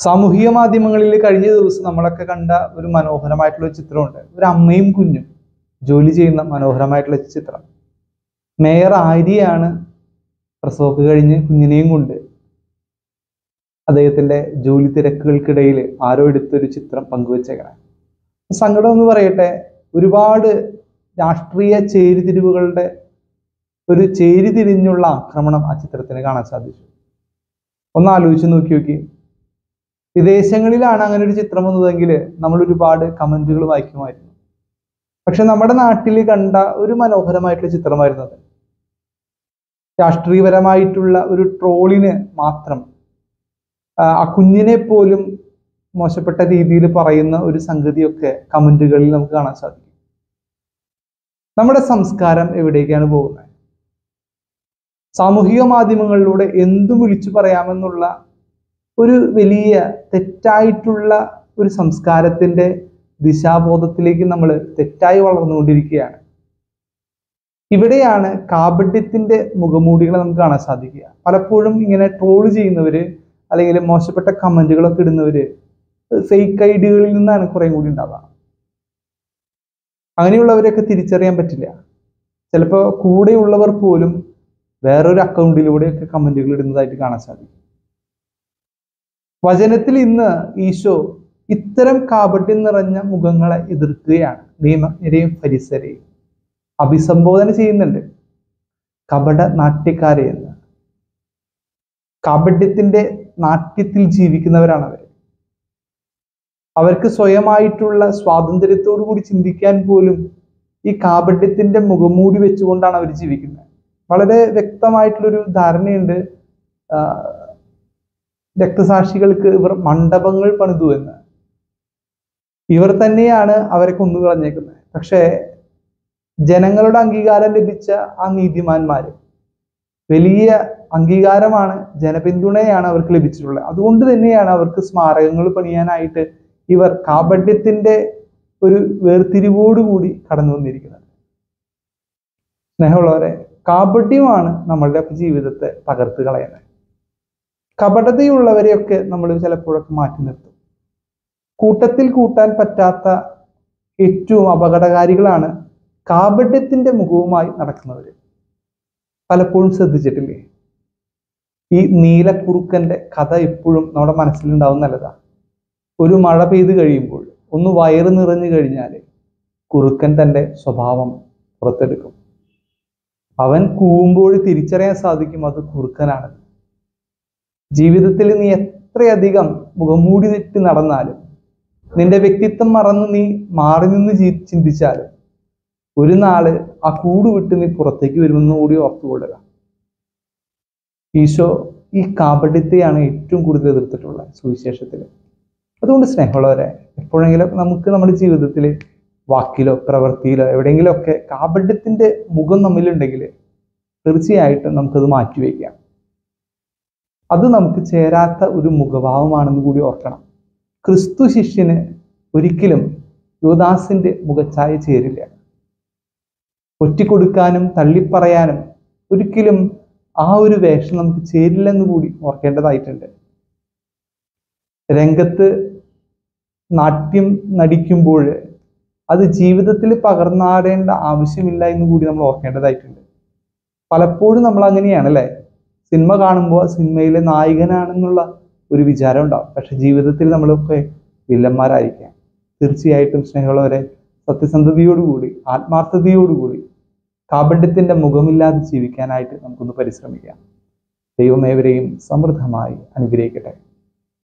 സാമൂഹിക മാധ്യമങ്ങളിൽ കഴിഞ്ഞ ദിവസം നമ്മളൊക്കെ കണ്ട ഒരു മനോഹരമായിട്ടുള്ള ഒരു ചിത്രമുണ്ട് ഒരു അമ്മയും കുഞ്ഞും ജോലി ചെയ്യുന്ന മനോഹരമായിട്ടുള്ള ചിത്രം മേയർ ആര്യയാണ് പ്രസവമൊക്കെ കഴിഞ്ഞ് കുഞ്ഞിനെയും കൊണ്ട് അദ്ദേഹത്തിന്റെ ജോലി തിരക്കുകൾക്കിടയിൽ ആരോ എടുത്തൊരു ചിത്രം പങ്കുവച്ചേക്കണേ സങ്കടം എന്ന് പറയട്ടെ ഒരുപാട് രാഷ്ട്രീയ ചേരിതിരിവുകളുടെ ഒരു ചേരിതിരിഞ്ഞുള്ള ആക്രമണം ആ ചിത്രത്തിന് കാണാൻ സാധിച്ചു ഒന്ന് ആലോചിച്ച് നോക്കി നോക്കി വിദേശങ്ങളിലാണ് അങ്ങനെ ഒരു ചിത്രം വന്നതെങ്കിൽ നമ്മൾ ഒരുപാട് കമന്റുകൾ വായിക്കുമായിരുന്നു പക്ഷെ നമ്മുടെ നാട്ടിൽ കണ്ട ഒരു മനോഹരമായിട്ടുള്ള ചിത്രമായിരുന്നു അത് രാഷ്ട്രീയപരമായിട്ടുള്ള ഒരു ട്രോളിന് മാത്രം ആ ആ കുഞ്ഞിനെ പോലും മോശപ്പെട്ട രീതിയിൽ പറയുന്ന ഒരു സംഗതിയൊക്കെ കമന്റുകളിൽ നമുക്ക് കാണാൻ സാധിക്കും നമ്മുടെ സംസ്കാരം എവിടേക്കാണ് പോകുന്നത് സാമൂഹിക മാധ്യമങ്ങളിലൂടെ എന്തും വിളിച്ചു പറയാമെന്നുള്ള ഒരു വലിയ തെറ്റായിട്ടുള്ള ഒരു സംസ്കാരത്തിന്റെ ദിശാബോധത്തിലേക്ക് നമ്മൾ തെറ്റായി വളർന്നുകൊണ്ടിരിക്കുകയാണ് ഇവിടെയാണ് കാപട്യത്തിന്റെ മുഖമൂടികൾ നമുക്ക് കാണാൻ സാധിക്കുക പലപ്പോഴും ഇങ്ങനെ ട്രോൾ ചെയ്യുന്നവര് അല്ലെങ്കിൽ മോശപ്പെട്ട കമന്റുകളൊക്കെ ഇടുന്നവര് ഫേക്ക് ഐഡിയകളിൽ നിന്നാണ് കുറേ കൂടി ഉണ്ടാവുക അങ്ങനെയുള്ളവരെയൊക്കെ തിരിച്ചറിയാൻ പറ്റില്ല ചിലപ്പോൾ കൂടെയുള്ളവർ പോലും വേറൊരു അക്കൗണ്ടിലൂടെയൊക്കെ കമന്റുകൾ ഇടുന്നതായിട്ട് കാണാൻ സാധിക്കും വചനത്തിൽ ഇന്ന് ഈശോ ഇത്തരം കാപട്യം നിറഞ്ഞ മുഖങ്ങളെ എതിർക്കുകയാണ് നിയമജ്ഞരെയും പരിസരെയും അഭിസംബോധന ചെയ്യുന്നുണ്ട് കപട നാട്യക്കാരെ എന്ന് കാപട്യത്തിന്റെ നാട്യത്തിൽ ജീവിക്കുന്നവരാണ് അവർ അവർക്ക് സ്വയമായിട്ടുള്ള സ്വാതന്ത്ര്യത്തോടു കൂടി ചിന്തിക്കാൻ പോലും ഈ കാപട്യത്തിന്റെ മുഖംമൂടി വെച്ചുകൊണ്ടാണ് അവർ ജീവിക്കുന്നത് വളരെ വ്യക്തമായിട്ടുള്ളൊരു ധാരണയുണ്ട് ആ, രക്തസാക്ഷികൾക്ക് ഇവർ മണ്ഡപങ്ങൾ പണിതു എന്ന് ഇവർ തന്നെയാണ് അവരെ കൊന്നുകളഞ്ഞേക്കുന്നത് പക്ഷേ ജനങ്ങളുടെ അംഗീകാരം ലഭിച്ച ആ നീതിമാന്മാര് വലിയ അംഗീകാരമാണ് ജനപിന്തുണയാണ് അവർക്ക് ലഭിച്ചിട്ടുള്ളത് അതുകൊണ്ട് തന്നെയാണ് അവർക്ക് സ്മാരകങ്ങൾ പണിയാനായിട്ട് ഇവർ കാപട്യത്തിന്റെ ഒരു വേർതിരിവോടുകൂടി കടന്നു വന്നിരിക്കുന്നത് സ്നേഹമുള്ളവരെ കാപട്യമാണ് നമ്മളുടെ ജീവിതത്തെ തകർത്ത് കളയുന്നത് കപടതയുള്ളവരെയൊക്കെ നമ്മൾ ചിലപ്പോഴൊക്കെ മാറ്റി നിർത്തും കൂട്ടത്തിൽ കൂട്ടാൻ പറ്റാത്ത ഏറ്റവും അപകടകാരികളാണ് കാപട്യത്തിന്റെ മുഖവുമായി നടക്കുന്നവർ പലപ്പോഴും ശ്രദ്ധിച്ചിട്ടില്ലേ ഈ നീലക്കുറുക്കന്റെ കഥ എപ്പോഴും നമ്മുടെ മനസ്സിലുണ്ടാവും നല്ലതാ ഒരു മഴ പെയ്ത് കഴിയുമ്പോൾ ഒന്ന് വയറ് നിറഞ്ഞു കഴിഞ്ഞാൽ കുറുക്കൻ തന്റെ സ്വഭാവം പുറത്തെടുക്കും അവൻ കൂവുമ്പോൾ തിരിച്ചറിയാൻ സാധിക്കും അത് കുറുക്കനാണ് ജീവിതത്തിൽ നീ എത്രയധികം മുഖംമൂടി തെറ്റി നടന്നാലും നിന്റെ വ്യക്തിത്വം മറന്ന് നീ മാറി നിന്ന് ജീ- ചിന്തിച്ചാലും ഒരു നാള് ആ കൂട് വിട്ട് നീ പുറത്തേക്ക് വരുമെന്ന് കൂടി ഓർത്തുകൊള്ളുക ഈശോ ഈ കാപട്യത്തെയാണ് ഏറ്റവും കൂടുതൽ എതിർത്തിട്ടുള്ളത് സുവിശേഷത്തിൽ അതുകൊണ്ട് സ്നേഹമുള്ളവരെ എപ്പോഴെങ്കിലും നമുക്ക് നമ്മുടെ ജീവിതത്തിൽ വാക്കിലോ പ്രവൃത്തിയിലോ എവിടെയെങ്കിലുമൊക്കെ കാപട്യത്തിന്റെ മുഖം നമ്മിലുണ്ടെങ്കിൽ തീർച്ചയായിട്ടും നമുക്കത് മാറ്റിവെക്കാം അത് നമുക്ക് ചേരാത്ത ഒരു മുഖഭാവമാണെന്ന് കൂടി ഓർക്കണം ക്രിസ്തു ശിഷ്യന് ഒരിക്കലും യുവദാസിന്റെ മുഖച്ഛായ ചേരില്ല ഒറ്റിക്കൊടുക്കാനും തള്ളിപ്പറയാനും ഒരിക്കലും ആ ഒരു വേഷം നമുക്ക് ചേരില്ലെന്ന് കൂടി ഓർക്കേണ്ടതായിട്ടുണ്ട് രംഗത്ത് നാട്യം നടിക്കുമ്പോൾ അത് ജീവിതത്തിൽ പകർന്നാടേണ്ട ആവശ്യമില്ല എന്ന് കൂടി നമ്മൾ ഓർക്കേണ്ടതായിട്ടുണ്ട് പലപ്പോഴും നമ്മൾ അങ്ങനെയാണ് അല്ലേ സിനിമ കാണുമ്പോൾ സിനിമയിലെ നായകനാണെന്നുള്ള ഒരു വിചാരം ഉണ്ടാവും പക്ഷെ ജീവിതത്തിൽ നമ്മളൊക്കെ വില്ലന്മാരായിരിക്കാം തീർച്ചയായിട്ടും സ്നേഹമുള്ളവരെ സത്യസന്ധതയോടുകൂടി ആത്മാർത്ഥതയോടുകൂടി കാപണ്യത്തിന്റെ മുഖമില്ലാതെ ജീവിക്കാനായിട്ട് നമുക്കൊന്ന് പരിശ്രമിക്കാം ദൈവമേവരെയും സമൃദ്ധമായി അനുഗ്രഹിക്കട്ടെ